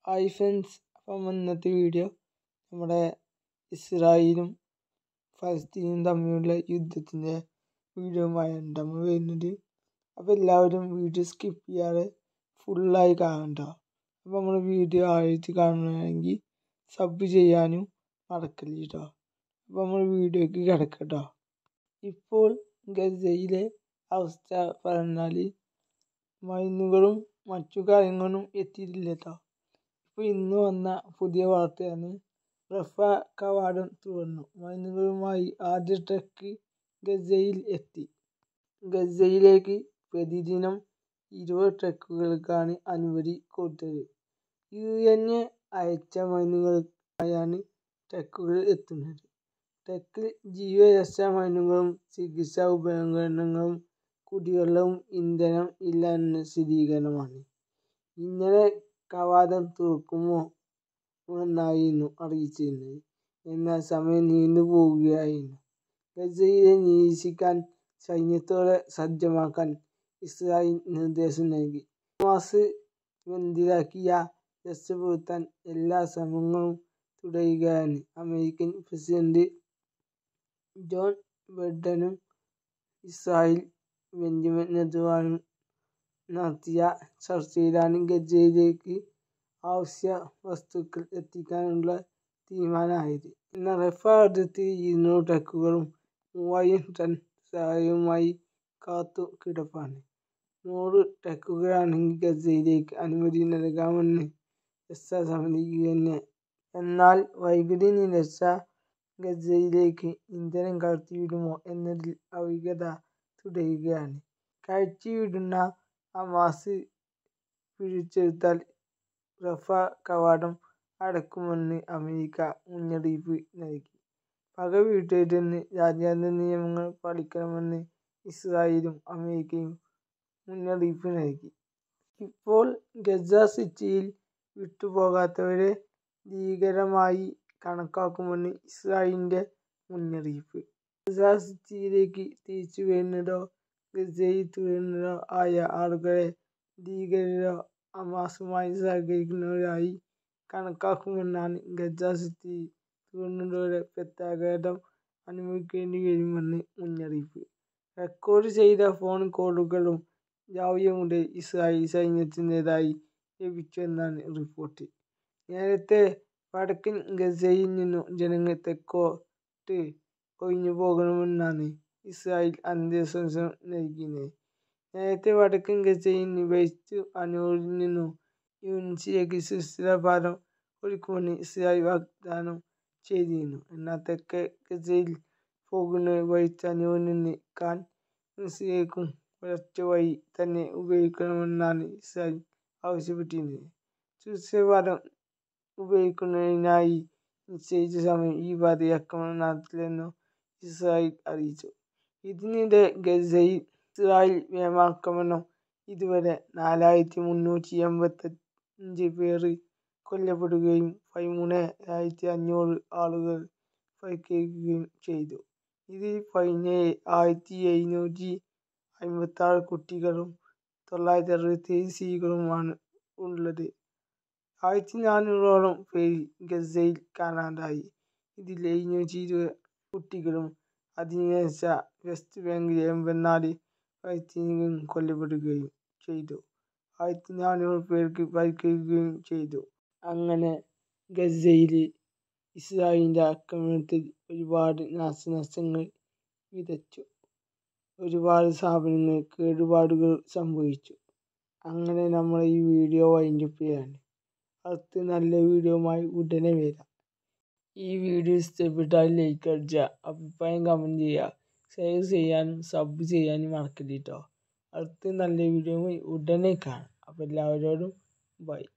hi friends അപ്പം ഇന്നത്തെ video നമ്മുടെ ഇസ്രായേലും ഫലസ്തീനും തമ്മിലുള്ള യുദ്ധത്തിൻ്റെ വീഡിയോയുമായാണ് നമ്മൾ വരുന്നത് അപ്പോൾ എല്ലാവരും വീഡിയോ സ്കിപ്പ് ചെയ്യാതെ ഫുള്ളായി കാണണ്ട അപ്പോൾ നമ്മൾ വീഡിയോ ആയിട്ട് കാണുകയാണെങ്കിൽ സബ് ചെയ്യാനും മറക്കല്ല കേട്ടോ അപ്പോൾ നമ്മൾ വീഡിയോയ്ക്ക് കിടക്കട്ടോ ഇപ്പോൾ ഗസയിലെ അവസ്ഥ പറഞ്ഞാൽ മരുന്നുകളും മറ്റു കാര്യങ്ങളും എത്തിയിട്ടില്ല കേട്ടോ ഇപ്പോൾ ഇന്ന് വന്ന പുതിയ വാർത്തയാണ് റഫ കവാടം തുറന്നു മരുന്നുകളുമായി ആദ്യ ട്രക്ക് ഗസയിൽ എത്തി ഗസയിലേക്ക് പ്രതിദിനം ഇരുപത് ട്രക്കുകൾക്കാണ് അനുമതി കൊടുത്തത് യു എൻ എ അയച്ച മരുന്നുകൾക്കായാണ് ട്രക്കുകൾ എത്തുന്നത് ട്രക്കിൽ ജീവരക്ഷാ മരുന്നുകളും ചികിത്സാ ഉപകരണങ്ങളും കുടിവെള്ളവും ഇന്ധനം ഇല്ല എന്ന സ്ഥിരീകരണമാണ് ഇന്നലെ കവാടം തുറക്കുമോ എന്നായിരുന്നു അറിയിച്ചിരുന്നത് എന്നാൽ സമയം നീണ്ടു പോവുകയായിരുന്നു ഗസയിലെ നിരീക്ഷിക്കാൻ സൈന്യത്തോടെ സജ്ജമാക്കാൻ ഇസ്രായേൽ നിർദ്ദേശം നൽകി ഹമാസ് ബന്ദിയാക്കിയ രക്ഷപ്പെടുത്താൻ എല്ലാ ശ്രമങ്ങളും തുടരുകയാണ് അമേരിക്കൻ പ്രസിഡന്റ് ജോൺ ബൈഡനും ഇസ്രായേൽ ബെഞ്ചമിൻ നെതന്യാഹുവും നടത്തിയ ചർച്ചയിലാണ് ഗസയിലേക്ക് അവശ്യ വസ്തുക്കൾ എത്തിക്കാനുള്ള തീരുമാനമായത് എന്നാൽ റഫ അതിർത്തി ഇരുന്നൂറ് ട്രക്കുകളും മൂവായിരം ടൺ സഹായവുമായി കാത്തു കിടപ്പാണ് നൂറ് ട്രക്കുകളാണെങ്കിൽ ഗസയിലേക്ക് അനുമതി നൽകാമെന്ന് രക്ഷാസമിതി യു എൻ എ എന്നാൽ വൈദ്യുതി നിലച്ച ഗസയിലേക്ക് ഇന്ധനം കടത്തിവിടുമോ എന്നതിൽ അവ്യക്തത തുടരുകയാണ് കയറ്റിവിടുന്ന ഹമാസ് പിടിച്ചെടുത്താൽ റഫ കവാടം അടക്കുമെന്ന് അമേരിക്ക മുന്നറിയിപ്പ് നൽകി പക വീട്ടരുതെന്ന് രാജ്യാന്തര നിയമങ്ങൾ പാലിക്കണമെന്ന് ഇസ്രായേലും അമേരിക്കയും മുന്നറിയിപ്പ് നൽകി ഇപ്പോൾ ഗസ സിറ്റിയിൽ വിട്ടുപോകാത്തവരെ ഭീകരമായി കണക്കാക്കുമെന്ന് ഇസ്രായേലിൻ്റെ മുന്നറിയിപ്പ് ഗസ സിറ്റിയിലേക്ക് തിരിച്ചു വരുന്നതോ ഗസയിൽ തുടരുന്നതോ ആയ ആളുകളെ ഭീകരരോ ഹമാസുമായി സഹകരിക്കുന്നവരായി കണക്കാക്കുമെന്നാണ് ഗസ സിറ്റി തുറന്നതോടെ പ്രത്യാഘാതം അനുഭവിക്കേണ്ടി വരുമെന്ന് മുന്നറിയിപ്പ് റെക്കോർഡ് ചെയ്ത ഫോൺ കോളുകളും രാവിലെ മുതൽ ഇസ്രായേൽ സൈന്യത്തിൻ്റെതായി ലഭിച്ചുവെന്നാണ് റിപ്പോർട്ട് നേരത്തെ വടക്കൻ ഗസയിൽ നിന്നും ജനങ്ങൾ തെക്കോട്ട് ഒഴിഞ്ഞു പോകണമെന്നാണ് ഇസ്രായേൽ നിർദ്ദേശം നൽകിയത് നേരത്തെ വടക്കൻ ഗസയിൽ വെസ്റ്റ് അനൂറിൽ നിന്നും യൂനിറ്റിലേക്ക് സുരക്ഷിതപാത ഒരുക്കുമെന്ന് ഇസ്രായേൽ വാഗ്ദാനം ചെയ്തിരുന്നു എന്നാൽ തെക്കേ ഗസയിൽ പോകുന്ന വെസ്റ്റ് അനൂറിൽ നിന്ന് ഖാൻ യൂനിസിലേക്കും ഒരൊറ്റ വഴി തന്നെ ഉപയോഗിക്കണമെന്നാണ് ഇസ്രായേൽ ആവശ്യപ്പെട്ടിരുന്നത് സുരക്ഷിതപാത ഉപയോഗിക്കുന്നതിനായി നിശ്ചയിച്ച സമയം ഈ പാത ആക്രമണം നടത്തില്ലെന്നും ഇസ്രായേൽ അറിയിച്ചു ഇതിനിടെ ഗസയിൽ ഇസ്രായേൽ വ്യോമാക്രമണം ഇതുവരെ നാലായിരത്തി മുന്നൂറ്റി എൺപത്തഞ്ച് പേർ കൊല്ലപ്പെടുകയും പതിമൂന്നായിരത്തി അഞ്ഞൂറ് ആളുകൾ പരിക്കേൽക്കുകയും ചെയ്തു ഇതിൽ പതിനേഴ് ആയിരത്തി എഴുന്നൂറ്റി അമ്പത്താറ് കുട്ടികളും തൊള്ളായിരത്തി അറുപത്തേഴ് സ്ത്രീകളുമാണ് ഉള്ളത് ആയിരത്തി നാനൂറോളം പേര് ഗസയിൽ കാണാതായി ഇതിൽ എഴുന്നൂറ്റി ഇരുപത് കുട്ടികളും അധിനിവേശ വെസ്റ്റ് ബാങ്കിലെ എൺപത്തിനാല് പലസ്തീനികളും കൊല്ലപ്പെടുകയും ചെയ്തു ആയിരത്തി നാനൂറ് പേർക്ക് പരിക്കേൽക്കുകയും ചെയ്തു അങ്ങനെ ഗസയിൽ ഇസ്രായേലിൻ്റെ ആക്രമണത്തിൽ ഒരുപാട് നാശനഷ്ടങ്ങൾ വിതച്ചു ഒരുപാട് സ്ഥാപനങ്ങൾ കേടുപാടുകൾ സംഭവിച്ചു അങ്ങനെ നമ്മൾ ഈ വീഡിയോ വൈൻഡപ്പ് ചെയ്യാണ് അടുത്ത നല്ല വീഡിയോയുമായി ഉടനെ വരാം ഈ വീഡിയോ ഇഷ്ടപ്പെട്ടാൽ ലൈക്ക് അടിക്കുക അഭിപ്രായം കമൻറ്റ് ചെയ്യുക ഷെയർ ചെയ്യാനും സബ് ചെയ്യാനും മറക്കരുത് കേട്ടോ അടുത്ത നല്ല വീഡിയോയുമായി ഉടനെ കാണാം അപ്പോൾ എല്ലാവരോടും ബൈ